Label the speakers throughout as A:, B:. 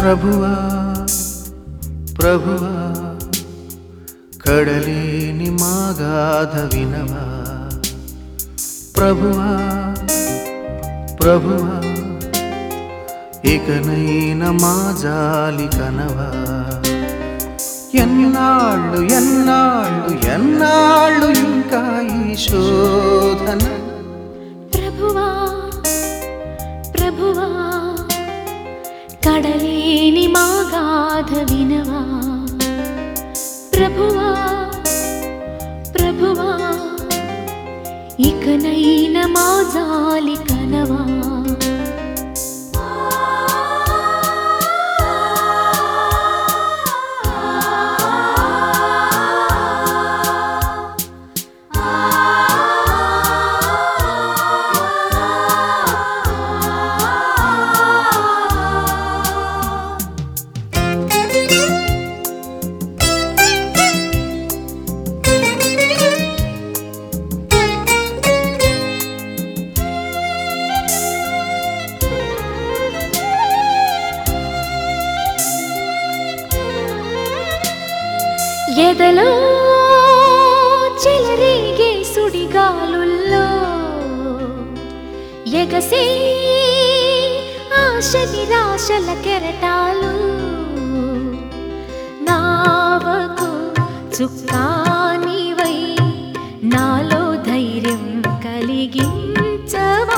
A: ప్రభువా ప్రభువా కడలేని మాగాధ వినవా ప్రభువా ప్రభువా ఇకనైన మా జాలి కనవా ఎన్నాళ్ళు ఎన్నాళ్ళు ఎన్నాళ్ళు ఇంకా ఈ శోధన
B: ప్రభువా ప్రభువా కడలేని మాగాధ వినవా ప్రభువా ప్రభువా ఇకనైన మా జాలి కనవా ఎదలో చెలరేగే సుడిగాలుల్లో ఎగసే ఆశ నిరాశల కెరటాలు నావకు చుక్కానివై నాలో ధైర్యం కలిగించవా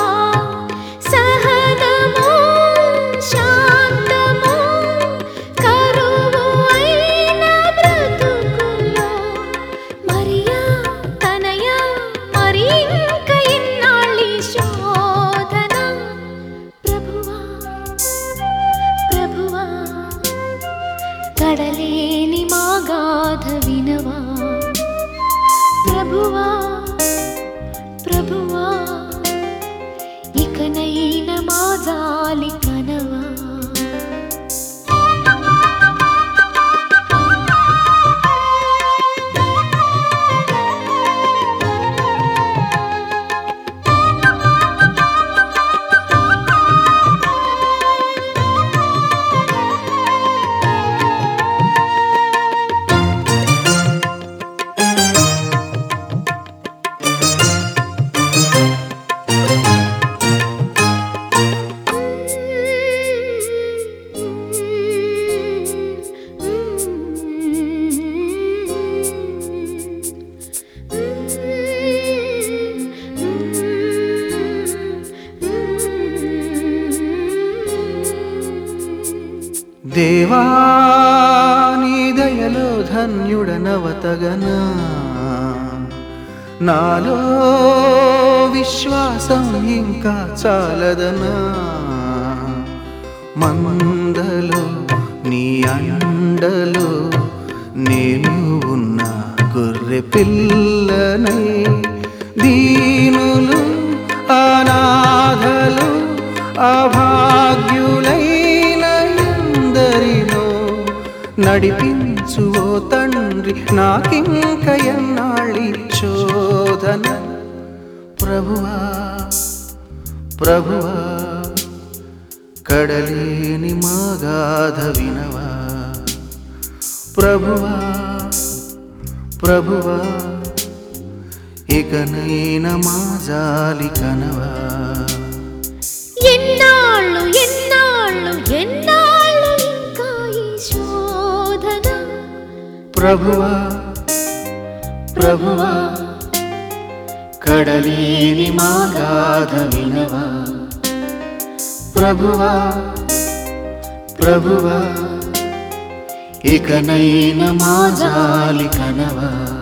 B: సహనము శాంతము కరువు అయిన బ్రతుకుల్లో మరియా తనయా మరి ఇంక ఇన్నాళ్ళి శోధన ప్రభువా ప్రభువా కడలేని మాగాధ వినవా ప్రభువా ప్రభువా ఇకనైన మా జాలి కనవా
A: దేవా నీ దయలో ధన్యుడనవతగనా నాలో విశ్వాసం ఇంకా చాలదనా మందలో నీ అండలో నేను ఉన్న గొర్రె పిల్లనై దీనులు అనాథలు అభాగ్యులైన ఎందరినో నడిపించు ఓ తండ్రి నాకింక ఎన్నాళ్ళి శోధన ప్రభువా ప్రభువా కడలేని మాగాధ వినవా ప్రభువా ప్రభువా ఇకనైన మా జాలి కనవా
B: ఎన్నాళ్ళు ఎన్నాళ్ళు ఎన్నాళ్ళు ఇంకా ఈ శోధన
A: ప్రభువా ప్రభువా కడలేని మాగాధ వినవా ప్రభువా ప్రభువా ఇకనైన మా జాలి కనవా